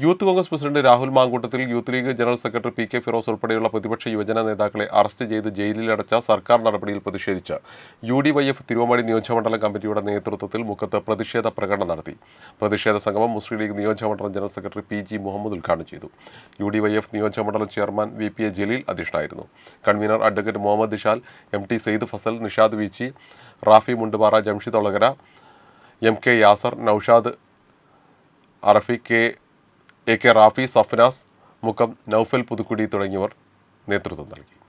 youth Congress president Rahul Mankoottathil youth League general secretary P K Firoz ഉൾപ്പെടെയുള്ള പ്രതിപക്ഷ യുവജന നേതാക്കളെ അറസ്റ്റ് ചെയ്ത് ജയിലിലടച്ച സർക്കാർ നടപടിയിൽ പ്രതിഷേധിച്ച് U D Y F Thiruvambadi നിയോജകമണ്ഡലം കമ്മിറ്റിയുടെ നേതൃത്വത്തിൽ മുക്കത്ത് പ്രതിഷേധ പ്രകടനം നടത്തി പ്രതിഷേധ സംഗമം മുസ്ലിം ലീഗ് നിയോജകമണ്ഡലം general secretary P G Muhammad ഉദ്ഘാടനം ചെയ്തു യു ഡി വൈ എഫ് നിയോജകമണ്ഡലം chairman V P A Jaleel അധ്യക്ഷനായിരുന്നു convener advocate Muhammad Dishal M T Sayed Fasal Nishad Veechi Rafi Mundupara Jamshid Olakara M K Yasar Naushad Arafi K A K Rafi Safnas Mukkam Naufal Puthukkudi തുടങ്ങിയവർ നേതൃത്വം നൽകി